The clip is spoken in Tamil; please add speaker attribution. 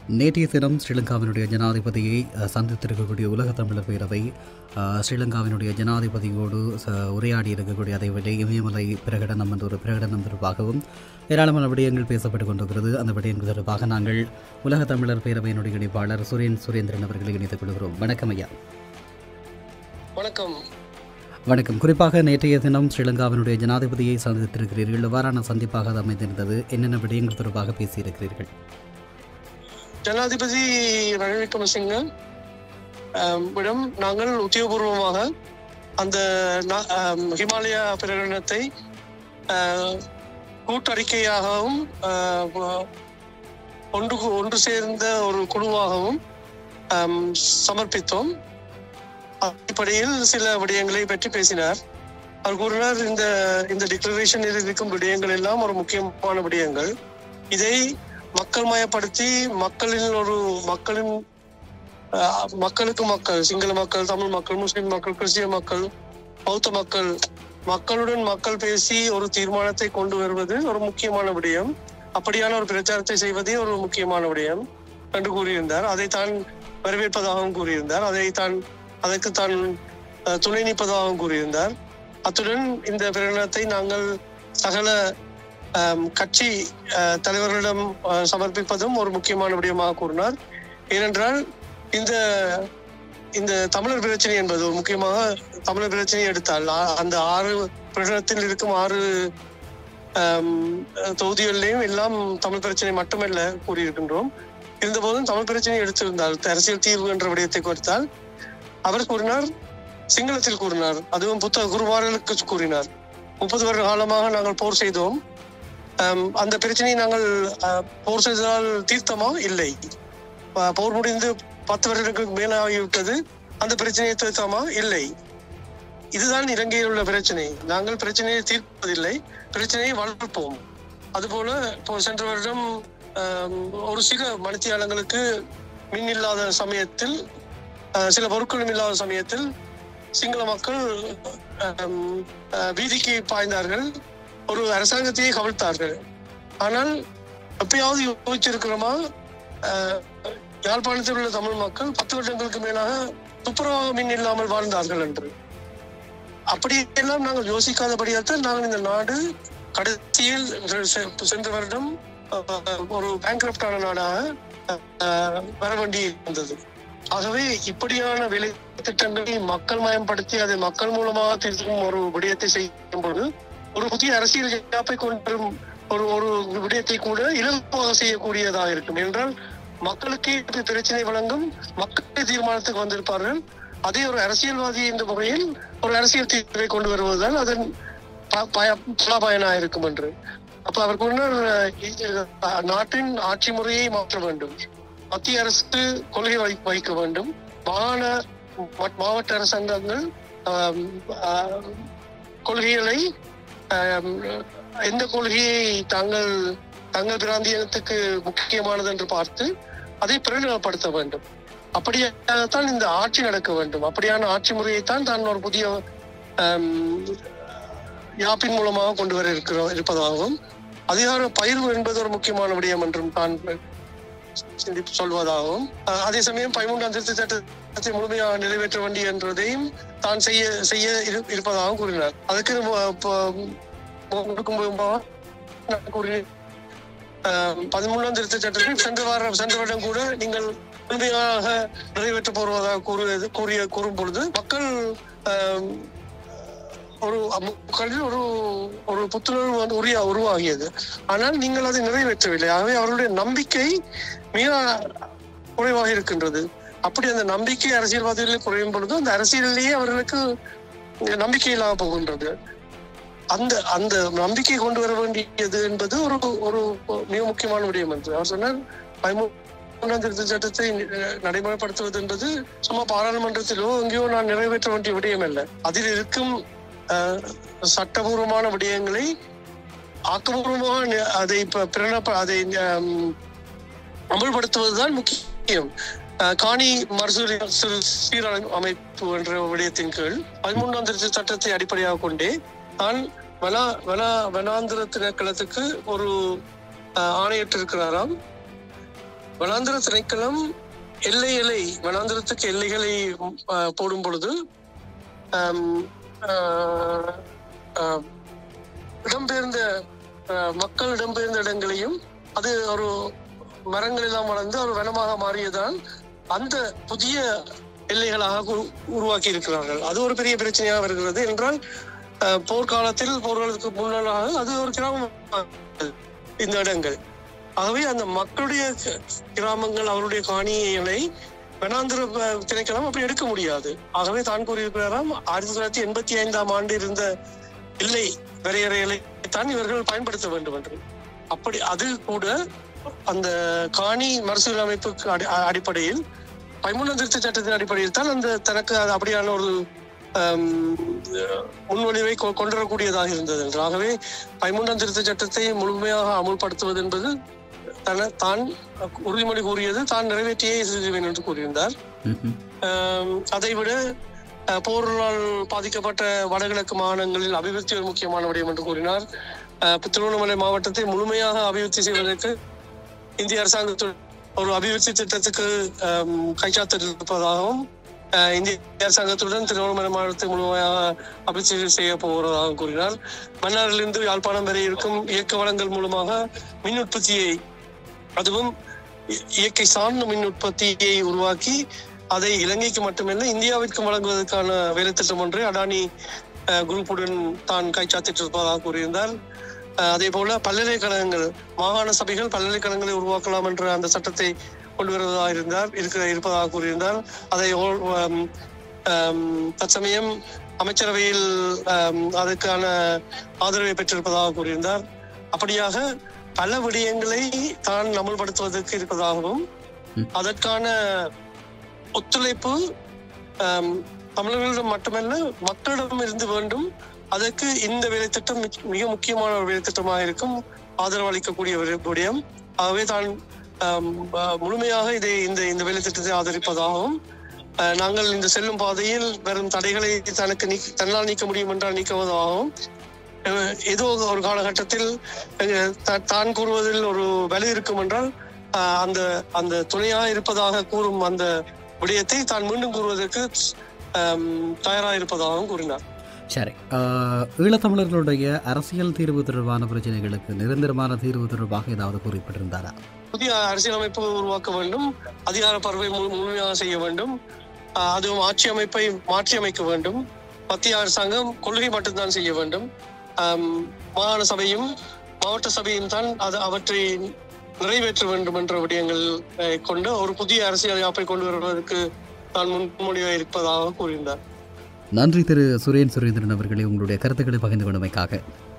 Speaker 1: நேற்றைய தினம் ஸ்ரீலங்காவினுடைய ஜனாதிபதியை அஹ், சந்தித்திருக்கக்கூடிய உலக தமிழர் பேரவை அஹ், ஸ்ரீலங்காவினுடைய ஜனாதிபதியோடு ச- உரையாடி இருக்கக்கூடிய அதேவேளை இமயமலை பிரகடனம் என்ற ஒரு பிரகடனம் தொடர்பாகவும் ஏராளமான விடயங்கள் பேசப்பட்டு கொண்டிருக்கிறது அந்த விடயங்கள் தொடர்பாக நாங்கள் உலக தமிழர் பேரவையினுடைய இணைப்பாளர் சுரேன் சுரேந்திரன் அவர்களை இணைத்துக் கொள்கிறோம் வணக்கம் ஐயா
Speaker 2: வணக்கம்
Speaker 1: வணக்கம் குறிப்பாக நேற்றைய தினம் ஸ்ரீலங்காவினுடைய ஜனாதிபதியை சந்தித்திருக்கிறீர்கள் எவ்வாறான சந்திப்பாக அது அமைந்திருந்தது என்னென்ன விடயங்கள் தொடர்பாக பேசியிருக்கிறீர்கள்
Speaker 2: ஜனாதிபதி ரணில் விக்ரமசிங்க ஆம், இடம் நாங்கள் உத்தியோகபூர்வமாக அந்த நா- ஆம், ஹிமாலயா பிரகடனத்தை ஆ, கூட்டறிக்கையாகவும் ஆ, வ- ஒன்று கு- ஒன்று சேர்ந்த ஒரு குழுவாகவும் ஆம், சமர்ப்பித்தோம் அடிப்படையில் சில விடயங்களை பற்றி பேசினார் அவர் கூறினார் இந்த இந்த டிக்ளரேஷனில் இருக்கும் விடயங்கள் எல்லாம் ஒரு முக்கியமான விடயங்கள் இதை மக்கள் மயப்படுத்தி மக்களின் ஒரு மக்களின் அஹ், மக்களுக்கு மக்கள் சிங்கள மக்கள் தமிழ் மக்கள் முஸ்லிம் மக்கள் கிறிஸ்டிய மக்கள் பௌத்த மக்கள் மக்களுடன் மக்கள் பேசி ஒரு தீர்மானத்தை கொண்டு வருவது ஒரு முக்கியமான விடயம் அப்படியான ஒரு பிரச்சாரத்தை செய்வதே ஒரு முக்கியமான விடயம் என்று கூறியிருந்தார் அதை தான் வரவேற்பதாகவும் கூறியிருந்தார் அதை தான் அதற்கு தான் அஹ், துணை நிற்பதாகவும் கூறியிருந்தார் அத்துடன் இந்த பிரகடனத்தை நாங்கள் சகல ஆம், கட்சி அஹ், தலைவர்களிடம் அஹ், சமர்ப்பிப்பதும் ஒரு முக்கியமான விடயமாக கூறினார் ஏனென்றால் இந்த இந்த தமிழர் பிரச்சனை என்பது ஒரு முக்கியமாக தமிழர் பிரச்சனையை எடுத்தால் ஆ- அந்த ஆறு பிரகடனத்தில் இருக்கும் ஆறு ஆம், தொகுதிகளிலேயும் எல்லாம் தமிழ் பிரச்சனை மட்டுமல்ல கூறியிருக்கின்றோம் இருந்தபோதும் தமிழ் பிரச்சனை எடுத்திருந்தால் அரசியல் தீர்வு என்ற விடயத்தை கொடுத்தால் அவர் கூறினார் சிங்களத்தில் கூறினார் அதுவும் புத்த குருமார்களுக்கு கூறினார் முப்பது வருட காலமாக நாங்கள் போர் செய்தோம் ஆம், அந்த பிரச்சனையை நாங்கள் அஹ், போர் செய்ததால் தீர்த்தமா இல்லை ப- போர் முடிந்து பத்து வருடங்களுக்கு மேலாகிவிட்டது அந்த பிரச்சனையை தீர்த்தமா இல்லை இதுதான் இலங்கையில் உள்ள பிரச்சனை நாங்கள் பிரச்சனையை தீர்ப்பதில்லை பிரச்சனையை வளர்ப்போம் அதுபோல இப்போ சென்ற வருடம் ஆம், ஒரு சில மணித்தியாலங்களுக்கு மின் இல்லாத சமயத்தில் அஹ், சில பொருட்களும் இல்லாத சமயத்தில் சிங்கள மக்கள் ஆம், அஹ், வீதிக்கு பாய்ந்தார்கள் ஒரு அரசாங்கத்தையே கவிழ்த்தார்கள் ஆனால் எப்பயாவது யோசிச்சிருக்கிறோமா அஹ், யாழ்ப்பாணத்தில் உள்ள தமிழ் மக்கள் பத்து வருடங்களுக்கு மேலாக துப்புரவாக மின் இல்லாமல் வாழ்ந்தார்கள் என்று அப்படியெல்லாம் நாங்கள் யோசிக்காதபடியால் நாங்கள் இந்த நாடு கடைசியில் செ- சென்ற வருடம் அஹ், ஒரு பேங்க்ரப்டான நாடாக அஹ், வர வேண்டி இருந்தது ஆகவே இப்படியான வேலை திட்டங்களை மக்கள் மயப்படுத்தி அதை மக்கள் மூலமாக தீர்க்கும் ஒரு விடயத்தை செய்யும் பொழுது ஒரு புதிய அரசியல் ஜாப்பை கொண்டு வரும் ஒரு ஒரு விடயத்தை கூட இலகுவாக செய்யக்கூடியதாக இருக்கும் என்றால் மக்களுக்கே இது பிரச்சனை வழங்கும் மக்களே தீர்மானத்துக்கு வந்திருப்பார்கள் அதே ஒரு அரசியல்வாதி என்ற முறையில் ஒரு அரசியல் தீர்வை கொண்டு வருவதுதான் அதன் ப- பய- பலாபயனாக இருக்கும் என்று அப்ப அவர் கூறினார் அஹ், நாட்டின் ஆட்சி முறையை மாற்ற வேண்டும் மத்திய அரசு கொள்கை வை- வைக்க வேண்டும் மாகாண ம- மாவட்ட அரசாங்கங்கள் ஆம், ஆஹ், கொள்கைகளை ஆம், எந்த கொள்கையை தாங்கள் தங்கள் பிராந்தியத்துக்கு முக்கியமானது என்று பார்த்து அதை பிரகடனப்படுத்த வேண்டும் அப்படியாகத்தான் இந்த ஆட்சி நடக்க வேண்டும் அப்படியான ஆட்சி முறையைத்தான் தான் ஒரு புதிய ஆம், யாப்பின் மூலமாக கொண்டு வர இருக்கிறோம் இருப்பதாகவும் அதிகார பகிர்வு என்பது ஒரு முக்கியமான விடயம் என்றும் தான் சிந்தித்து சொல்வதாகவும் அஹ், அதே சமயம் பதிமூன்றாம் திருத்த சட்டத்தை முழுமையாக நிறைவேற்ற வேண்டிய என்றதையும் தான் செய்ய செய்ய இரு- இருப்பதாகவும் கூறினார் அதுக்கு மு- ப- மு- முழுக்கும் முன்பாக நான் கூறினேன் அஹ், பதிமூன்றாம் திருத்த சட்டத்தில் சென்ற வாரம் சென்ற வருடம் கூட நீங்கள் முழுமையாக நிறைவேற்ற போவதாக கூறியது கூறிய கூறும் பொழுது மக்கள் அஹ், ஒரு மக்களில் ஒரு ஒரு புத்துணர்வு வந்து உரிய உருவாகியது ஆனால் நீங்கள் அதை நிறைவேற்றவில்லை ஆகவே அவர்களுடைய நம்பிக்கை மிக குறைவாக இருக்கின்றது அப்படி அந்த நம்பிக்கை அரசியல்வாதிகளில் குறையும் பொழுது அந்த அரசியலிலேயே அவர்களுக்கு நம்பிக்கை இல்லாம போகின்றது அந்த அந்த நம்பிக்கை கொண்டு வர வேண்டியது என்பது ஒரு ஒரு மிக முக்கியமான விடயம் என்று அவர் சொன்னார் பதிமூன்றாம் திருத்த சட்டத்தை அஹ், நடைமுறைப்படுத்துவது என்பது சும்மா பாராளுமன்றத்திலோ எங்கேயோ நான் நிறைவேற்ற வேண்டிய விடயம் அல்ல அதில் இருக்கும் அஹ், சட்டபூர்வமான விடயங்களை ஆக்கபூர்வமாக நி- அதை இப்ப பிரணப்ப அதை அம், அமல்படுத்துவதுதான் முக்கியம் அஹ், காணி மறுசீர் சீரமை அமைப்பு என்ற விடயத்தின் கீழ் பதிமூன்றாம் திருத்த சட்டத்தை அடிப்படையாக கொண்டே தான் வனா வனா வனாந்திர திணைக்களத்துக்கு ஒரு அஹ், ஆணையிட்டிருக்கிறாராம் வனாந்திர திணைக்களம் எல்லைகளை வனாந்திரத்துக்கு எல்லைகளை அஹ், போடும் பொழுது ஆம், ஆஹ், ஆஹ், இடம்பெயர்ந்த ஆஹ், மக்கள் இடம்பெயர்ந்த இடங்களையும் அது ஒரு மரங்கள் எல்லாம் வளர்ந்து ஒரு வனமாக மாறியதால் அந்த புதிய எல்லைகளாக உரு- உருவாக்கி இருக்கிறார்கள் அது ஒரு பெரிய பிரச்சனையாக வருகிறது என்றால் ஆஹ், போர்க்காலத்தில் போர்களுக்கு முன்னதாக அது ஒரு கிராமம் இந்த இடங்கள் ஆகவே அந்த மக்களுடைய க- கிராமங்கள் அவருடைய காணிகளை வனாந்திர ப- திணைக்களம் அப்படி எடுக்க முடியாது ஆகவே தான் கூறியிருக்கிறாராம் ஆயிரத்தி தொள்ளாயிரத்தி எண்பத்தி ஐந்தாம் ஆண்டு இருந்த எல்லை வரையறைகளை தான் இவர்கள் பயன்படுத்த வேண்டும் என்று அப்படி அது கூட அந்த காணி மறுசீரமைப்புக்கு அடி- அ- அடிப்படையில் பதிமூணாம் திருத்த சட்டத்தின் அடிப்படையில் தான் அந்த தனக்கு அது அப்படியான ஒரு ஆம், முன்வழிவை கொ- கொண்டு வரக்கூடியதாக இருந்தது என்று ஆகவே பதிமூன்றாம் திருத்த சட்டத்தை முழுமையாக அமுல்படுத்துவது என்பது தன தான் உறுதிமொழி கூறியது தான் நிறைவேற்றியே செய்வேன் என்று கூறியிருந்தார்
Speaker 1: ம்ஹும்.
Speaker 2: ஆம், அதைவிட அஹ், போரினால் பாதிக்கப்பட்ட வடகிழக்கு மாகாணங்களில் அபிவிருத்தி ஒரு முக்கியமான விடயம் என்று கூறினார் அஹ், திருவண்ணாமலை மாவட்டத்தை முழுமையாக அபிவிருத்தி செய்வதற்கு இந்திய அரசாங்கத்துடன் ஒரு அபிவிருத்தி திட்டத்துக்கு ஆம், கைச்சாத்திருப்பதாகவும் அஹ், இந்திய அரசாங்கத்துடன் திருவண்ணாமலை மாவட்டத்தை முழுமையாக அபிவிருத்தி செய்ய போவதாகவும் கூறினார் மன்னாரிலிருந்து யாழ்ப்பாணம் வரை இருக்கும் இயக்க வளங்கள் மூலமாக மின் உற்பத்தியை அதுவும் இ- இயற்கை சார்ந்த மின் உற்பத்தியை உருவாக்கி அதை இலங்கைக்கு மட்டுமல்ல இந்தியாவிற்கும் வழங்குவதற்கான வேலைத்திட்டம் ஒன்றை அடானி அஹ், குரூப்புடன் தான் கைச்சாத்திட்டு இருப்பதாக கூறியிருந்தார் அஹ், அதே போல பல்கலைக்கழகங்கள் மாகாண சபைகள் பல்கலைக்கழகங்களை உருவாக்கலாம் என்ற அந்த சட்டத்தை கொண்டு வருவதாக இருந்தார் இருக்க இருப்பதாக கூறியிருந்தார் அதை ஓ- ஆம், ஆம், தற்சமயம் அமைச்சரவையில் ஆம், அதற்கான ஆதரவை பெற்றிருப்பதாக கூறியிருந்தார் அப்படியாக பல விடயங்களை தான் அமல்படுத்துவதற்கு இருப்பதாகவும்
Speaker 1: ம்.
Speaker 2: அதற்கான ஒத்துழைப்பு ஆம், தமிழர்களிடம் மட்டுமல்ல மக்களிடம் இருந்து வேண்டும் அதற்கு இந்த வேலைத்திட்டம் மிக- மிக முக்கியமான ஒரு வேலைத்திட்டமாக இருக்கும் ஆதரவு அளிக்கக்கூடிய ஒரு விடயம் ஆகவே தான் ஆம், ஆ, முழுமையாக இதை இந்த இந்த வேலைத்திட்டத்தை ஆதரிப்பதாகவும் ஆ, நாங்கள் இந்த செல்லும் பாதையில் வரும் தடைகளை தனக்கு நீக்கி தன்னால் நீக்க முடியும் என்றால் நீக்குவதாகவும் அஹ், ஏதோ ஒரு காலகட்டத்தில் அஹ், த- தான் கூறுவதில் ஒரு வலு இருக்கும் என்றால் ஆஹ், அந்த அந்த துணையாக இருப்பதாக கூறும் அந்த விடயத்தை தான் மீண்டும் கூறுவதற்கு ஆம், தயாராக இருப்பதாகவும் கூறினார்
Speaker 1: சரி ஆஹ், ஈழத்தமிழர்களுடைய அரசியல் தீர்வு தொடர்பான பிரச்சனைகளுக்கு நிரந்தரமான தீர்வு தொடர்பாக ஏதாவது குறிப்பிட்டிருந்தாரா
Speaker 2: புதிய அரசியலமைப்பு உருவாக்க வேண்டும் அதிகார பரவை முழு- முழுமையாக செய்ய வேண்டும் ஆஹ், அதுவும் ஆட்சி அமைப்பை மாற்றி அமைக்க வேண்டும் மத்திய அரசாங்கம் கொள்கை மட்டும்தான் செய்ய வேண்டும் ஆம், மாகாண சபையும் மாவட்ட சபையும் தான் அது அவற்றை நிறைவேற்ற வேண்டும் என்ற விடயங்கள் அஹ், கொண்ட ஒரு புதிய அரசியல் யாப்பை கொண்டு வருவதற்கு தான் முன்மொழியாக இருப்பதாக கூறியிருந்தார்
Speaker 1: நன்றி திரு சுரேன் சுரேந்திரன் அவர்களே உங்களுடைய கருத்துக்களை பகிர்ந்து கொண்டமைக்காக